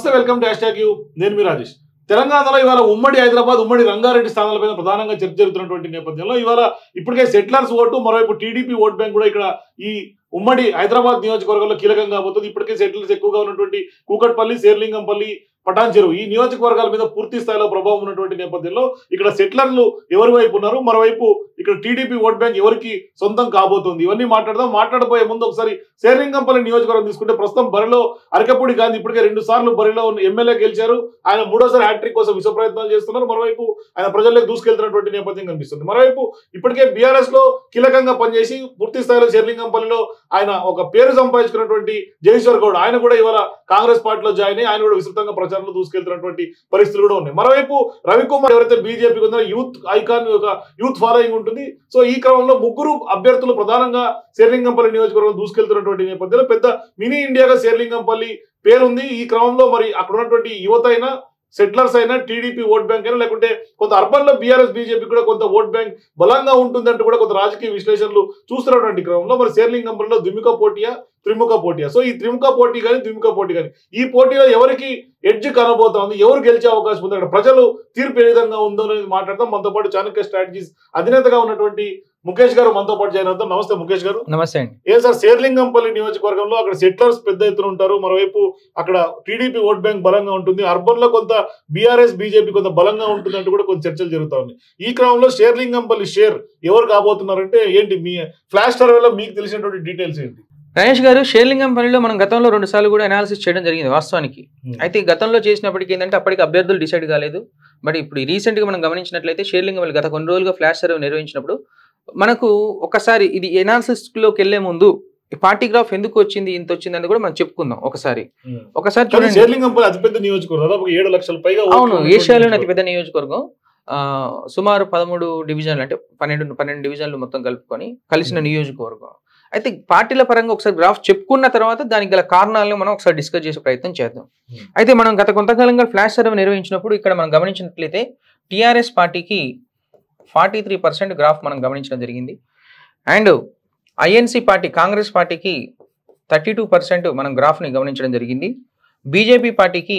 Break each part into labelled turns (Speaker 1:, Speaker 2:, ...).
Speaker 1: నమస్తే welcome to hashtag U నేను మీ రాజేష్ తెలంగాణలో ఇవాళ ఉమ్మడి హైదరాబాద్ ఉమ్మడి రంగారెడ్డి స్థానాలపైన ప్రధానంగా చర్చ జరుగుతున్నటువంటి నేపథ్యంలో ఇవాళ ఇప్పటికే సెటిలర్స్ ఓటు మరోవైపు టీడీపీ ఓట్ బ్యాంక్ కూడా ఇక్కడ ఈ ఉమ్మడి హైదరాబాద్ నియోజకవర్గంలో కీలకంగా కాబోతుంది ఇప్పటికే సెటిలర్స్ ఎక్కువగా ఉన్నటువంటి కూకట్పల్లి శేర్లింగంపల్లి పటాన్ చెరువు ఈ నియోజకవర్గాల మీద పూర్తి స్థాయిలో ప్రభావం ఉన్నటువంటి నేపథ్యంలో ఇక్కడ సెటిలర్లు ఎవరి వైపు ఉన్నారు మరోవైపు ఇక్కడ టీడీపీ ఓట్ బ్యాంక్ ఎవరికి సొంతం కాబోతుంది ఇవన్నీ మాట్లాడదాం మాట్లాడబోయే ముందు ఒకసారి శేర్లింగంపల్లి నియోజకవర్గం తీసుకుంటే ప్రస్తుతం బరిలో అరకపూడి గాంధీ ఇప్పటికే రెండు సార్లు బరిలో ఉన్న ఎమ్మెల్యే గెలిచారు ఆయన మూడోసారి హ్యాట్రిక్ కోసం విశ్వ ప్రయత్నాలు చేస్తున్నారు మరోవైపు ఆయన ప్రజల్లోకి దూసుకెళ్తున్నటువంటి నేపథ్యం కనిపిస్తుంది మరోవైపు ఇప్పటికే బీఆర్ఎస్ లో కీలకంగా పనిచేసి పూర్తి స్థాయిలో శేర్లింగంపల్లిలో ఆయన ఒక పేరు సంపాదించుకున్నటువంటి జగేశ్వర్ గౌడ్ ఆయన కూడా ఇవాళ కాంగ్రెస్ పార్టీలో జాయిన్ అయ్యి ఆయన కూడా విస్తృతంగా ప్రచారంలో దూసుకెళ్తున్నటువంటి పరిస్థితులు కూడా ఉన్నాయి మరోవైపు రవికుమార్ ఎవరైతే బీజేపీకి ఉందో యూత్ ఐకాన్ ఒక యూత్ ఫాలోయింగ్ ఉంటుంది సో ఈ క్రమంలో ముగ్గురు అభ్యర్థులు ప్రధానంగా శేర్లింగంపల్లి నియోజకవర్గం దూసుకెళ్తున్నటువంటి నేపథ్యంలో పెద్ద మినీ ఇండియాగా శేర్లింగంపల్లి పేరుంది ఈ క్రమంలో మరి అక్కడ ఉన్నటువంటి యువత అయినా సెటిలర్స్ అయినా టీడీపీ ఓట్ బ్యాంక్ అయినా లేకుంటే కొంత అర్బన్ లో బీఆర్ఎస్ బీజేపీ కూడా కొంత ఓట్ బ్యాంక్ బలంగా ఉంటుందంటూ కూడా కొంత రాజకీయ విశ్లేషణలు చూస్తున్నటువంటి క్రమంలో మరి శేర్లింగంపల్లిలో ద్విముఖ పోటీయా త్రిముఖ పోటీయా సో ఈ త్రిముఖ పోటీ కానీ ద్విముఖ పోటీ కానీ ఈ పోటీలో ఎవరికి ఎడ్జ్ కనబోతోంది ఎవరు గెలిచే అవకాశం ఉంది అక్కడ ప్రజలు తీర్పు ఏ విధంగా ఉందో అనేది మాట్లాడదాం మనతో పాటు చాణక్య స్ట్రాటజీస్ అధినేతగా ఉన్నటువంటి ముఖేష్ గారు మనతో పాటు జాయిన్ అవుతాం నమస్తే ముఖేష్ గారు
Speaker 2: నమస్తే అండి
Speaker 1: ఏ సార్ శేర్లింగంపల్లి నియోజకవర్గంలో అక్కడ సెటిలర్స్ పెద్ద ఎత్తున ఉంటారు మరోవైపు అక్కడ టీడీపీ ఓట్ బ్యాంక్ బలంగా ఉంటుంది అర్బన్ లో కొంత బీఆర్ఎస్ బీజేపీ కొంత బలంగా ఉంటుందంటూ కూడా కొంత చర్చలు జరుగుతా ఉన్నాయి ఈ క్రమంలో శేర్లింగంపల్లి షేర్ ఎవరు కాబోతున్నారంటే ఏంటి మీ ఫ్లాష్ సర్వేలో మీకు తెలిసినటువంటి డీటెయిల్స్ ఏంటి
Speaker 2: గణేష్ గారు షేర్లింగంపల్లిలో మనం గతంలో రెండు సార్లు కూడా అనాలిసిస్ చేయడం జరిగింది వాస్తవానికి అయితే గతంలో చేసినప్పటికీ ఏంటంటే అప్పటికి అభ్యర్థులు డిసైడ్ కాలేదు బట్ ఇప్పుడు రీసెంట్ గా మనం గమనించినట్లయితే షేర్లింగంపల్లి గత కొన్ని రోజులుగా ఫ్లాష్ సర్వే నిర్వహించినప్పుడు మనకు ఒకసారి ఇది ఎనాలిసిస్ లోకి వెళ్లే ముందు ఈ పార్టీ గ్రాఫ్ ఎందుకు వచ్చింది ఇంత వచ్చింది అని కూడా మనం చెప్పుకుందాం ఒకసారి ఒకసారి
Speaker 1: కానీ
Speaker 2: చూడండి
Speaker 1: శేర్లింగంపల్లి అతిపెద్ద నియోజకవర్గం దాదాపు ఏడు లక్షల పైగా ఓట్లు
Speaker 2: అవును
Speaker 1: ఉన్నటువంటి
Speaker 2: ఏషియాలోని
Speaker 1: నియోజకవర్గం.
Speaker 2: అతిపెద్ద నియోజకవర్గం ఆ, సుమారు పదమూడు డివిజన్లు అంటే పన్నెండు పన్నెండు డివిజన్లు మొత్తం కలుపుకొని కలిసిన నియోజకవర్గం అయితే పార్టీల పరంగా ఒకసారి గ్రాఫ్ చెప్పుకున్న తర్వాత దానికి గల కారణాలను మనం ఒకసారి డిస్కస్ చేసే ప్రయత్నం చేద్దాం
Speaker 1: Hmm.
Speaker 2: అయితే మనం గత కొంతకాలంగా ఫ్లాష్ సర్వే నిర్వహించినప్పుడు ఇక్కడ మనం గమనించినట్లయితే టిఆర్ఎస్ పార్టీకి ఫార్టీ త్రీ పర్సెంట్ గ్రాఫ్ మనం గమనించడం జరిగింది అండ్ ఐఎన్సి పార్టీ కాంగ్రెస్ పార్టీకి థర్టీ టూ పర్సెంట్ మనం గ్రాఫ్ని గమనించడం జరిగింది బీజేపీ పార్టీకి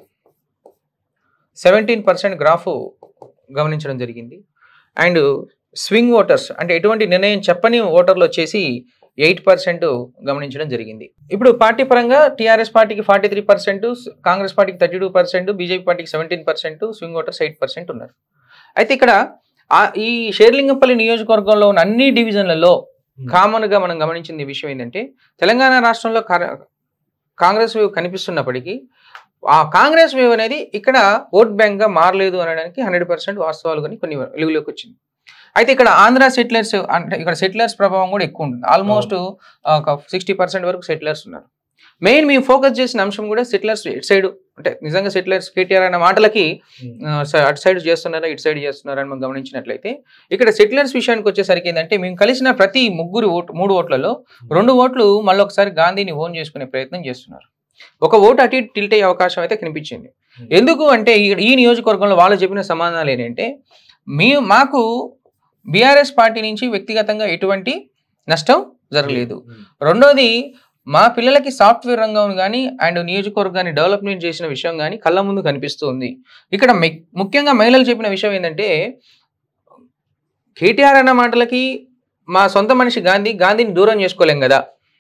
Speaker 2: సెవెంటీన్ పర్సెంట్ గ్రాఫ్ గమనించడం జరిగింది అండ్ స్వింగ్ ఓటర్స్ అంటే ఎటువంటి నిర్ణయం చెప్పని ఓటర్లు వచ్చేసి ఎయిట్ పర్సెంట్ గమనించడం జరిగింది ఇప్పుడు పార్టీ పరంగా టీఆర్ఎస్ పార్టీకి ఫార్టీ త్రీ పర్సెంట్ కాంగ్రెస్ పార్టీకి థర్టీ టూ పర్సెంట్ బీజేపీ పార్టీకి seventeen percent swing voters eight percent ఉన్నారు అయితే ఇక్కడ ఆ- ఈ షేర్లింగంపల్లి నియోజకవర్గంలో ఉన్న అన్ని డివిజన్లలో కామన్ గా మనం గమనించిన విషయం ఏంటంటే తెలంగాణ రాష్ట్రంలో కార- కాంగ్రెస్ వేవ్ కనిపిస్తున్నప్పటికీ ఆ కాంగ్రెస్ వేవ్ అనేది ఇక్కడ ఓట్ బ్యాంక్ గా మారలేదు అనడానికి హండ్రెడ్ పర్సెంట్ వాస్తవాలు కానీ కొన్ని వెలుగులోకి వచ్చింది అయితే ఇక్కడ ఆంధ్ర సెటిలర్స్ అంటే ఇక్కడ సెటిలర్స్ ప్రభావం కూడా ఎక్కువ ఉంటుంది ఆల్మోస్ట్ ఒక సిక్స్టీ పర్సెంట్ వరకు సెటిలర్స్ ఉన్నారు మెయిన్ మేము ఫోకస్ చేసిన అంశం కూడా సెటిలర్స్ ఇటు సైడ్ అంటే నిజంగా సెటిలర్స్ కేటీఆర్ అన్న మాటలకి ఆ, స- అటు సైడ్ చేస్తున్నారా ఇటు సైడ్ చేస్తున్నారా అని మనం గమనించినట్లయితే ఇక్కడ సెటిలర్స్ విషయానికి వచ్చేసరికి ఏంటంటే మేము కలిసిన ప్రతి ముగ్గురు ఓటు మూడు ఓట్లలో రెండు ఓట్లు మళ్ళీ ఒకసారి గాంధీని ఓన్ చేసుకునే ప్రయత్నం చేస్తున్నారు ఒక ఓటు అటు ఇటు టిల్ట్ అయ్యే అవకాశం అయితే కనిపించింది ఎందుకు అంటే ఈ ఈ నియోజకవర్గంలో వాళ్ళు చెప్పిన సమాధానాలు ఏంటంటే మీ మాకు బీఆర్ఎస్ పార్టీ నుంచి వ్యక్తిగతంగా ఎటువంటి నష్టం జరగలేదు రెండోది మా పిల్లలకి సాఫ్ట్వేర్ రంగం కానీ అండ్ నియోజకవర్గాన్ని డెవలప్మెంట్ చేసిన విషయం కానీ కళ్ళ ముందు కనిపిస్తుంది ఇక్కడ మె- ముఖ్యంగా మహిళలు చెప్పిన విషయం ఏంటంటే కేటీఆర్ అన్న మాటలకి మా సొంత మనిషి గాంధీ గాంధీని దూరం చేసుకోలేం కదా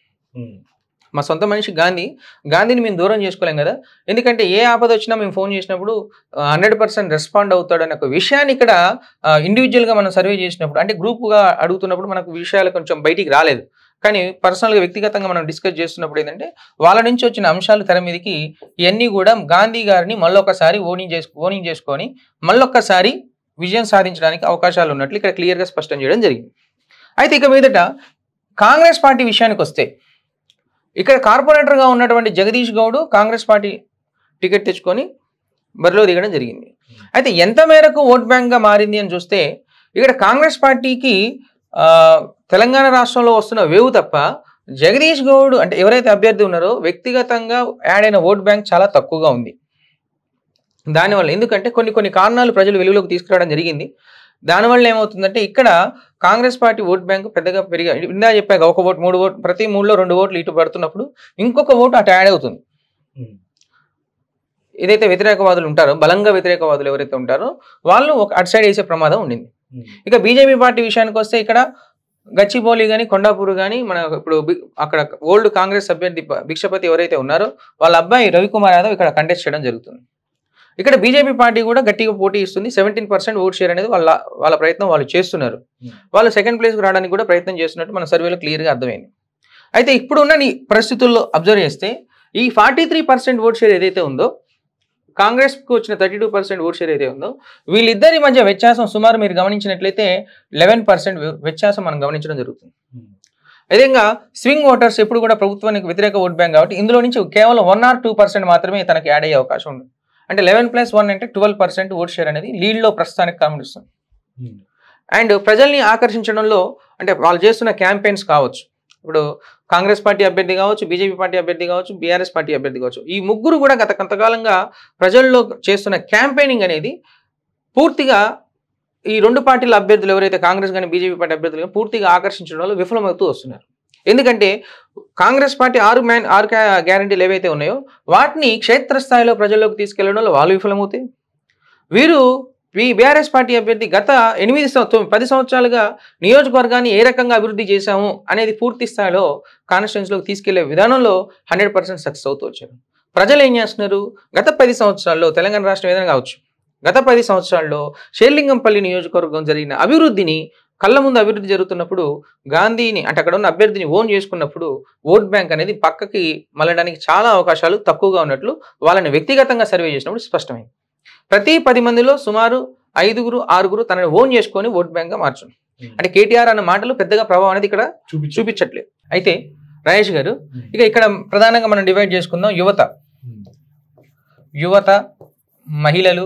Speaker 2: మా సొంత మనిషి గాంధీ గాంధీని మేము దూరం చేసుకోలేం కదా ఎందుకంటే ఏ ఆపద వచ్చినా మేము ఫోన్ చేసినప్పుడు హండ్రెడ్ పర్సెంట్ రెస్పాండ్ అవుతాడు అనే ఒక విషయాన్ని ఇక్కడ ఇండివిజువల్గా మనం సర్వే చేసినప్పుడు అంటే గ్రూప్గా అడుగుతున్నప్పుడు మనకు విషయాలు కొంచెం బయటికి రాలేదు కానీ పర్సనల్గా వ్యక్తిగతంగా మనం డిస్కస్ చేస్తున్నప్పుడు ఏంటంటే వాళ్ళ నుంచి వచ్చిన అంశాలు తెర మీదకి ఇవన్నీ కూడా గాంధీ గారిని మళ్ళొకసారి ఓనింగ్ చేసు ఓనింగ్ చేసుకొని మళ్ళొక్కసారి విజయం సాధించడానికి అవకాశాలు ఉన్నట్లు ఇక్కడ క్లియర్గా స్పష్టం చేయడం జరిగింది అయితే ఇక మీదట కాంగ్రెస్ పార్టీ విషయానికి వస్తే ఇక్కడ కార్పొరేటర్గా ఉన్నటువంటి Jagadish Goud Congress party ticket తెచ్చుకొని బరిలో దిగడం జరిగింది అయితే ఎంత మేరకు ఓట్ బ్యాంక్గా మారింది అని చూస్తే ఇక్కడ కాంగ్రెస్ పార్టీకి ఆ, తెలంగాణ రాష్ట్రంలో వస్తున్న వేవ్ తప్ప జగదీష్ గౌడ్ అంటే ఎవరైతే అభ్యర్థి ఉన్నారో వ్యక్తిగతంగా యాడ్ అయిన ఓట్ బ్యాంక్ చాలా తక్కువగా ఉంది దానివల్ల ఎందుకంటే కొన్ని కొన్ని కారణాలు ప్రజలు వెలుగులోకి తీసుకురావడం జరిగింది దానివల్ల ఏమవుతుందంటే ఇక్కడ కాంగ్రెస్ పార్టీ ఓట్ బ్యాంక్ పెద్దగా పెరిగా ఇందా చెప్పాక ఒక ఓటు మూడు ఓటు ప్రతి మూడులో రెండు ఓట్లు ఇటు పడుతున్నప్పుడు ఇంకొక ఓటు అటు యాడ్ అవుతుంది ఏదైతే వ్యతిరేకవాదులు ఉంటారో బలంగా వ్యతిరేకవాదులు ఎవరైతే ఉంటారో వాళ్ళు ఒక అటు సైడ్ వేసే ప్రమాదం ఉండింది ఇక బీజేపీ పార్టీ విషయానికి వస్తే ఇక్కడ గచ్చిబౌలి కానీ కొండాపూర్ కానీ మన ఇప్పుడు బి- అక్కడ ఓల్డ్ కాంగ్రెస్ అభ్యర్థి ప- భిక్షపతి ఎవరైతే ఉన్నారో వాళ్ళ అబ్బాయి రవికుమార్ యాదవ్ ఇక్కడ కంటెస్ట్ చేయడం జరుగుతుంది ఇక్కడ బీజేపీ పార్టీ కూడా గట్టిగా పోటీ ఇస్తుంది సెవెంటీన్ పర్సెంట్ ఓట్ షేర్ అనేది వాళ్ళ వాళ్ళ ప్రయత్నం వాళ్ళు చేస్తున్నారు
Speaker 1: Hmm.
Speaker 2: వాళ్ళు సెకండ్ ప్లేస్కి రావడానికి కూడా ప్రయత్నం చేస్తున్నట్టు మన సర్వేలో క్లియర్గా అర్థమైంది అయితే ఇప్పుడున్న నీ పరిస్థితుల్లో అబ్జర్వ్ చేస్తే ఈ forty three percent vote share ఏదైతే ఉందో కాంగ్రెస్కి వచ్చిన thirty two percent vote share ఏదైతే ఉందో వీళ్ళిద్దరి మధ్య వ్యత్యాసం సుమారు మీరు గమనించినట్లయితే లెవెన్ పర్సెంట్ వ్యత్యాసం మనం గమనించడం జరుగుతుంది విధంగా స్వింగ్ ఓటర్స్ ఎప్పుడు కూడా ప్రభుత్వానికి వ్యతిరేక ఓట్ బ్యాంక్ కాబట్టి ఇందులో నుంచి కేవలం వన్ ఆర్ టూ పర్సెంట్ మాత్రమే తనకి యాడ్ అయ్యే అవకాశం ఉంది అంటే లెవెన్ ప్లస్ వన్ అంటే ట్వెల్వ్ పర్సెంట్ ఓట్ షేర్ అనేది లీడ్లో ప్రస్తుతానికి కనిపిస్తుంది అండ్ ప్రజల్ని ఆకర్షించడంలో అంటే వాళ్ళు చేస్తున్న క్యాంపెయిన్స్ కావచ్చు ఇప్పుడు కాంగ్రెస్ పార్టీ అభ్యర్థి కావచ్చు బీజేపీ పార్టీ అభ్యర్థి కావచ్చు బీఆర్ఎస్ పార్టీ అభ్యర్థి కావచ్చు ఈ ముగ్గురు కూడా గత కొంతకాలంగా ప్రజల్లో చేస్తున్న క్యాంపెయినింగ్ అనేది పూర్తిగా ఈ రెండు పార్టీల అభ్యర్థులు ఎవరైతే కాంగ్రెస్ కానీ బీజేపీ పార్టీ అభ్యర్థులు కానీ పూర్తిగా ఆకర్షించడంలో విఫలమవుతూ వస్తున్నారు ఎందుకంటే కాంగ్రెస్ పార్టీ ఆరు మ్యాన్ ఆరు గ్యారంటీలు ఏవైతే ఉన్నాయో వాటిని క్షేత్రస్థాయిలో ప్రజల్లోకి తీసుకెళ్లడంలో వాళ్ళు విఫలమవుతాయి వీరు ఈ బీఆర్ఎస్ పార్టీ అభ్యర్థి గత ఎనిమిది సంవత్సరం పది సంవత్సరాలుగా నియోజకవర్గాన్ని ఏ రకంగా అభివృద్ధి చేశాము అనేది పూర్తి స్థాయిలో కాన్స్టిట్యున్సీలోకి తీసుకెళ్లే విధానంలో హండ్రెడ్ పర్సెంట్ సక్సెస్ అవుతూ వచ్చారు ప్రజలు ఏం చేస్తున్నారు గత పది సంవత్సరాల్లో తెలంగాణ రాష్ట్రం ఏదైనా కావచ్చు గత పది సంవత్సరాల్లో షేర్లింగంపల్లి నియోజకవర్గం జరిగిన అభివృద్ధిని కళ్ళ ముందు అభివృద్ధి జరుగుతున్నప్పుడు గాంధీని అంటే అక్కడ ఉన్న అభ్యర్థిని ఓన్ చేసుకున్నప్పుడు ఓట్ బ్యాంక్ అనేది పక్కకి మళ్ళడానికి చాలా అవకాశాలు తక్కువగా ఉన్నట్లు వాళ్ళని వ్యక్తిగతంగా సర్వే చేసినప్పుడు స్పష్టమైంది ప్రతి పది మందిలో సుమారు ఐదుగురు ఆరుగురు తనని ఓన్ చేసుకొని ఓట్ బ్యాంక్గా మార్చును అంటే కేటీఆర్ అన్న మాటలు పెద్దగా ప్రభావం అనేది ఇక్కడ
Speaker 1: చూపించు
Speaker 2: చూపించట్లేదు అయితే రాజేష్ గారు ఇక ఇక్కడ ప్రధానంగా మనం డివైడ్ చేసుకుందాం యువత యువత మహిళలు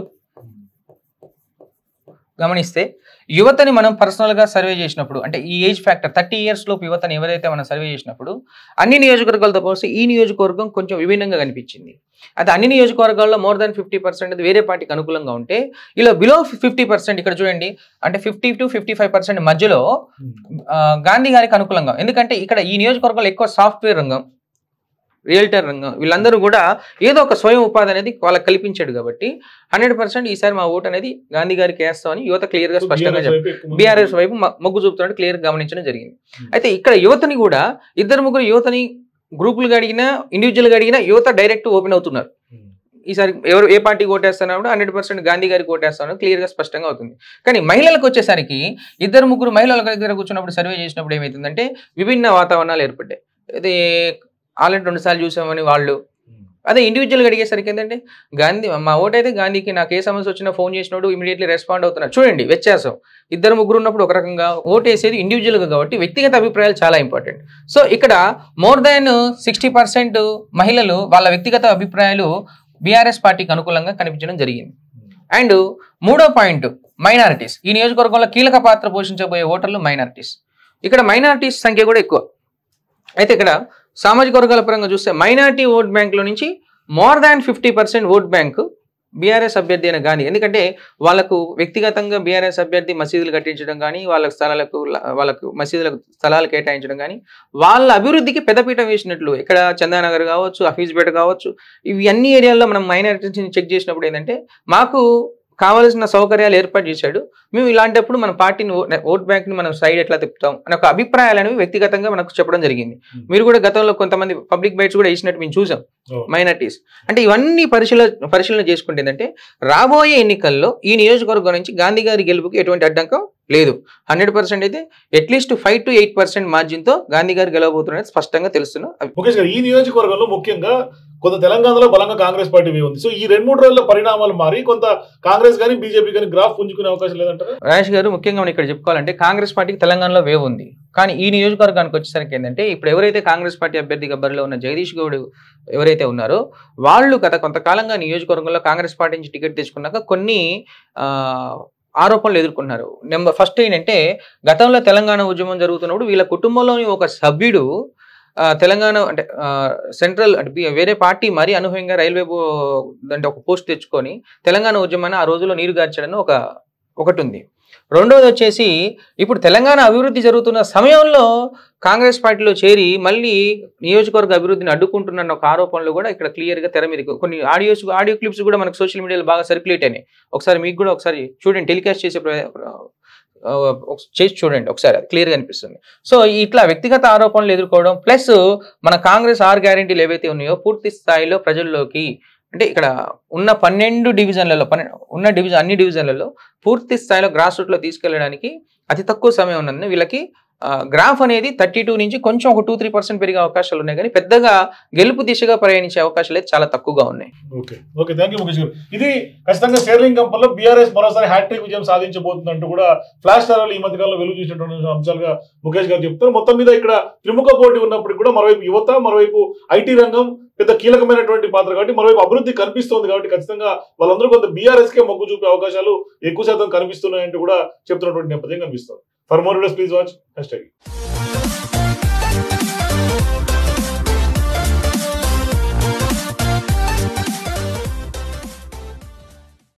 Speaker 2: గమనిస్తే యువతని మనం పర్సనల్గా సర్వే చేసినప్పుడు అంటే ఈ ఏజ్ ఫ్యాక్టర్ థర్టీ ఇయర్స్ లోపు యువతని ఎవరైతే మనం సర్వే చేసినప్పుడు అన్ని నియోజకవర్గాలతో పోలిస్తే ఈ నియోజకవర్గం కొంచెం విభిన్నంగా కనిపించింది అయితే అన్ని నియోజకవర్గాల్లో మోర్ దాన్ ఫిఫ్టీ పర్సెంట్ వేరే పార్టీకి అనుకూలంగా ఉంటే ఇలా బిలో ఫిఫ్టీ పర్సెంట్ ఇక్కడ చూడండి అంటే fifty to fifty five percent మధ్యలో ఆ, గాంధీ గారికి అనుకూలంగా ఎందుకంటే ఇక్కడ ఈ నియోజకవర్గంలో ఎక్కువ సాఫ్ట్వేర్ రంగం రియల్టర్ రంగం వీళ్ళందరూ కూడా ఏదో ఒక స్వయం ఉపాధి అనేది వాళ్ళకి కల్పించాడు కాబట్టి హండ్రెడ్ పర్సెంట్ ఈసారి మా ఓటు అనేది గాంధీ గారికి వేస్తామని యువత క్లియర్ గా స్పష్టంగా చెప్పారు బీఆర్ఎస్ వైపు మ- మొగ్గు చూపుతున్నట్టు క్లియర్ గమనించడం జరిగింది
Speaker 1: Hmm.
Speaker 2: అయితే ఇక్కడ యువతని కూడా ఇద్దరు ముగ్గురు యువతని గ్రూపులుగా అడిగినా ఇండివిజువల్గా అడిగినా యువత డైరెక్ట్ ఓపెన్ అవుతున్నారు ఈసారి ఎవరు ఏ పార్టీ ఓటేస్తున్నా కూడా హండ్రెడ్ పర్సెంట్ గాంధీ గారికి ఓటేస్తాను క్లియర్ గా స్పష్టంగా అవుతుంది కానీ మహిళలకు వచ్చేసరికి ఇద్దరు ముగ్గురు మహిళల దగ్గర కూర్చున్నప్పుడు సర్వే చేసినప్పుడు ఏమవుతుందంటే విభిన్న వాతావరణాలు ఏర్పడ్డాయి ఇది ఆల్రెడీ రెండు సార్లు చూసామని వాళ్ళు అదే ఇండివిజువల్గా అడిగేసరికి ఏంటంటే గాంధీ మా ఓటు అయితే గాంధీకి నాకు ఏ సమస్య వచ్చినా ఫోన్ చేసినప్పుడు ఇమీడియట్లీ రెస్పాండ్ అవుతున్నారు చూడండి వ్యత్యాసం ఇద్దరు ముగ్గురు ఉన్నప్పుడు ఒక రకంగా ఓటు వేసేది ఇండివిజువల్గా కాబట్టి వ్యక్తిగత అభిప్రాయాలు చాలా ఇంపార్టెంట్ సో ఇక్కడ మోర్ దాన్ సిక్స్టీ పర్సెంట్ మహిళలు వాళ్ళ వ్యక్తిగత అభిప్రాయాలు బీఆర్ఎస్ పార్టీకి అనుకూలంగా కనిపించడం జరిగింది అండ్ మూడో పాయింట్ మైనారిటీస్ ఈ నియోజకవర్గంలో కీలక పాత్ర పోషించబోయే ఓటర్లు మైనారిటీస్ ఇక్కడ మైనారిటీస్ సంఖ్య కూడా ఎక్కువ అయితే ఇక్కడ సామాజిక వర్గాల పరంగా చూస్తే మైనారిటీ ఓట్ బ్యాంక్లో నుంచి more than fifty percent vote bank BRS అభ్యర్థి అయిన గాంధీ ఎందుకంటే వాళ్ళకు వ్యక్తిగతంగా బీఆర్ఎస్ అభ్యర్థి మసీదులు కట్టించడం కానీ వాళ్ళ స్థలాలకు వాళ్ళకు మసీదులకు స్థలాలు కేటాయించడం కానీ వాళ్ళ అభివృద్ధికి పెద్దపీట వేసినట్లు ఇక్కడ చందానగర్ కావచ్చు హఫీజ్పేట కావచ్చు ఇవి అన్ని ఏరియాల్లో మనం మైనారిటీస్ని చెక్ చేసినప్పుడు ఏంటంటే మాకు కావాల్సిన సౌకర్యాలు ఏర్పాటు చేశాడు మేము ఇలాంటప్పుడు మన పార్టీని ఓ- ఓట్ బ్యాంక్ని మనం సైడ్ ఎట్లా తిప్పుతాం అనే ఒక అభిప్రాయాలు అనేవి వ్యక్తిగతంగా మనకు చెప్పడం జరిగింది మీరు కూడా గతంలో కొంతమంది పబ్లిక్ బైట్స్ కూడా ఇచ్చినట్టు మేము చూసాం మైనార్టీస్ అంటే ఇవన్నీ పరిశీలన పరిశీలన చేసుకుంటే ఏంటంటే రాబోయే ఎన్నికల్లో ఈ నియోజకవర్గం నుంచి గాంధీ గారి గెలుపుకి ఎటువంటి అడ్డంకం లేదు హండ్రెడ్ పర్సెంట్ అయితే at least five to eight percent మార్జిన్తో గాంధీ గారు గెలవబోతున్నది స్పష్టంగా తెలుస్తున్న అభి-
Speaker 1: ముఖేష్ గారు ఈ నియోజకవర్గంలో ముఖ్యంగా కొంత తెలంగాణలో బలంగా కాంగ్రెస్ పార్టీ వే ఉంది సో ఈ రెండు మూడు రోజుల్లో పరిణామాలు మారి కొంత కాంగ్రెస్ కానీ బీజేపీ కానీ గ్రాఫ్ పుంజుకునే అవకాశం లేదంటారా
Speaker 2: రాజేష్ గారు ముఖ్యంగా మనం ఇక్కడ చెప్పుకోవాలంటే కాంగ్రెస్ పార్టీకి తెలంగాణలో వేవ్ ఉంది కానీ ఈ నియోజకవర్గానికి వచ్చేసరికి ఏంటంటే ఇప్పుడు ఎవరైతే కాంగ్రెస్ పార్టీ అభ్యర్థిగా బరిలో ఉన్న జగదీష్ గౌడ్ ఎవరైతే ఉన్నారో వాళ్ళు గత కొంతకాలంగా నియోజకవర్గంలో కాంగ్రెస్ పార్టీ నుంచి టికెట్ తెచ్చుకున్నాక కొన్ని ఆ, ఆరోపణలు ఎదుర్కొన్నారు నెంబర్ ఫస్ట్ ఏంటంటే గతంలో తెలంగాణ ఉద్యమం జరుగుతున్నప్పుడు వీళ్ళ కుటుంబంలోని ఒక సభ్యుడు ఆ, తెలంగాణ అంటే ఆ, సెంట్రల్ అంటే బి- వేరే పార్టీ మరీ అనూహ్యంగా రైల్వే బో- అంటే ఒక పోస్ట్ తెచ్చుకొని తెలంగాణ ఉద్యమాన్ని ఆ రోజుల్లో నీరు గార్చడని ఒక ఒకటి ఉంది రెండోది వచ్చేసి ఇప్పుడు తెలంగాణ అభివృద్ధి జరుగుతున్న సమయంలో కాంగ్రెస్ పార్టీలో చేరి మళ్ళీ నియోజకవర్గ అభివృద్ధిని అడ్డుకుంటున్న ఒక ఆరోపణలు కూడా ఇక్కడ క్లియర్గా తెర మీద కొన్ని ఆడియోస్ ఆడియో క్లిప్స్ కూడా మనకు సోషల్ మీడియాలో బాగా సర్క్యులేట్ అయినాయి ఒకసారి మీకు కూడా ఒకసారి చూడండి టెలికాస్ట్ చేసే ప్ర- ఆ, ఒక- చేసి చూడండి ఒకసారి అది క్లియర్గా అనిపిస్తుంది సో ఇట్లా వ్యక్తిగత ఆరోపణలు ఎదుర్కోవడం ప్లస్ మన కాంగ్రెస్ ఆరు గ్యారెంటీలు ఏవైతే ఉన్నాయో పూర్తి స్థాయిలో ప్రజల్లోకి అంటే ఇక్కడ ఉన్న పన్నెండు డివిజన్లలో పన్నెండు ఉన్న డివిజన్ అన్ని డివిజన్లలో పూర్తి స్థాయిలో గ్రాస్ రూట్లో తీసుకెళ్ళడానికి అతి తక్కువ సమయం ఉన్నందున వీళ్ళకి గ్రాఫ్ అనేది థర్టీ టూ నుంచి కొంచెం ఒక టూ త్రీ పర్సెంట్ పెరిగే అవకాశాలు ఉన్నాయి కానీ పెద్దగా గెలుపు దిశగా ప్రయాణించే అవకాశాలు అయితే చాలా తక్కువగా ఉన్నాయి
Speaker 1: okay okay thank you Mukesh garu ఇది ఖచ్చితంగా షేర్లింగ్ కంపెనీలో బీఆర్ఎస్ మరోసారి హ్యాట్రిక్ విజయం సాధించబోతుందంటూ కూడా ఫ్లాష్ స్టార్లు ఈ మధ్య కాలంలో వెలుగు చూసినటువంటి అంశాలుగా ముఖేష్ గారు చెప్తారు మొత్తం మీద ఇక్కడ త్రిముఖ పోటీ ఉన్నప్పటికీ కూడా మరోవైపు యువత మరోవైపు ఐటీ రంగం పెద్ద కీలకమైనటువంటి పాత్ర కాబట్టి మరోవైపు అభివృద్ధి కనిపిస్తోంది కాబట్టి ఖచ్చితంగా వాళ్ళందరూ కొంత బీఆర్ఎస్ కే మొగ్గు చూపే అవకాశాలు ఎక్కువ శాతం కనిపిస్తున్నాయంటూ కూడా చెప్తున్నటువంటి నేపథ్యం కనిపిస్తుంది for more videos please watch hash